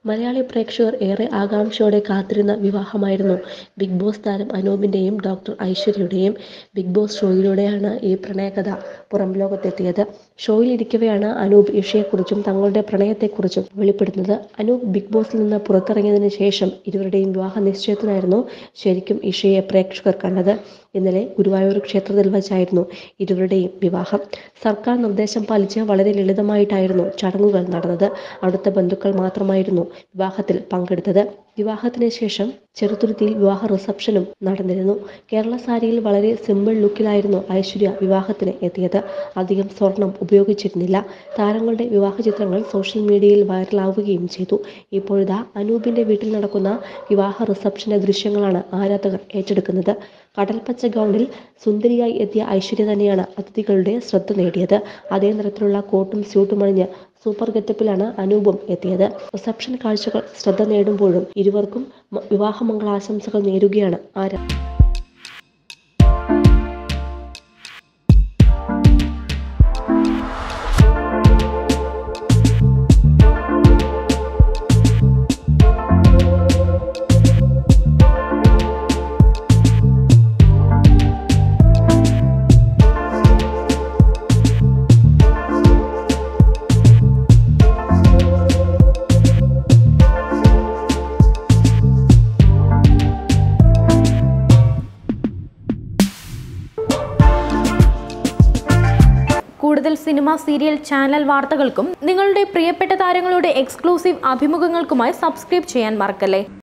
മലയാളി പ്രേക്ഷകർ ഏറെ ആകാംക്ഷയോടെ കാത്തിരുന്ന വിവാഹമായിരുന്നു ബിഗ് ബോസ് താരം അനൂപിൻ്റെയും ഡോക്ടർ ഐശ്വര്യയുടെയും ബിഗ് ബോസ് ഷോയിലൂടെയാണ് ഈ പ്രണയകഥ പുറം ലോകത്തെത്തിയത് ഷോയിലിരിക്കവെയാണ് അനൂപ് ഇഷയെക്കുറിച്ചും തങ്ങളുടെ പ്രണയത്തെക്കുറിച്ചും വെളിപ്പെടുത്തുന്നത് അനൂപ് ബിഗ് ബോസിൽ നിന്ന് പുറത്തിറങ്ങിയതിനു ശേഷം ഇരുവരുടെയും വിവാഹ നിശ്ചയത്തിനായിരുന്നു ശരിക്കും ഇഷയെ പ്രേക്ഷകർ കണ്ടത് ഇന്നലെ ഗുരുവായൂർ ക്ഷേത്രത്തിൽ വച്ചായിരുന്നു ഇരുവരുടെയും വിവാഹം സർക്കാർ നിർദ്ദേശം പാലിച്ച് വളരെ ലളിതമായിട്ടായിരുന്നു ചടങ്ങുകൾ നടന്നത് അടുത്ത ബന്ധുക്കൾ മാത്രമായിരുന്നു വിവാഹത്തിൽ പങ്കെടുത്തത് വിവാഹത്തിന് ശേഷം ചെറുതുരുത്തിയിൽ വിവാഹ റിസപ്ഷനും നടന്നിരുന്നു കേരള സാരിയിൽ വളരെ സിമ്പിൾ ലുക്കിലായിരുന്നു ഐശ്വര്യ വിവാഹത്തിന് എത്തിയത് അധികം സ്വർണം ഉപയോഗിച്ചിരുന്നില്ല താരങ്ങളുടെ വിവാഹ ചിത്രങ്ങൾ സോഷ്യൽ മീഡിയയിൽ വൈറലാവുകയും ചെയ്തു ഇപ്പോഴിതാ അനൂപിന്റെ വീട്ടിൽ നടക്കുന്ന വിവാഹ റിസപ്ഷന്റെ ദൃശ്യങ്ങളാണ് ആരാധകർ ഏറ്റെടുക്കുന്നത് കടൽപ്പച്ച ഗൗണിൽ സുന്ദരിയായി എത്തിയ ഐശ്വര്യ തന്നെയാണ് അതിഥികളുടെ ശ്രദ്ധ നേടിയത് അതേ നിറത്തിലുള്ള കോട്ടും സ്യൂട്ടും അണിഞ്ഞ് സൂപ്പർ ഗെറ്റപ്പിലാണ് അനൂപും എത്തിയത് റിസപ്ഷൻ കാഴ്ചകൾ ശ്രദ്ധ നേടുമ്പോഴും ഇരുവർക്കും മ- വിവാഹമംഗളാശംസകൾ നേരുകയാണ് ആരാ കൂടുതൽ സിനിമ സീരിയൽ ചാനൽ വാർത്തകൾക്കും നിങ്ങളുടെ പ്രിയപ്പെട്ട താരങ്ങളുടെ എക്സ്ക്ലൂസീവ് അഭിമുഖങ്ങൾക്കുമായി സബ്സ്ക്രൈബ് ചെയ്യാൻ മറക്കല്ലേ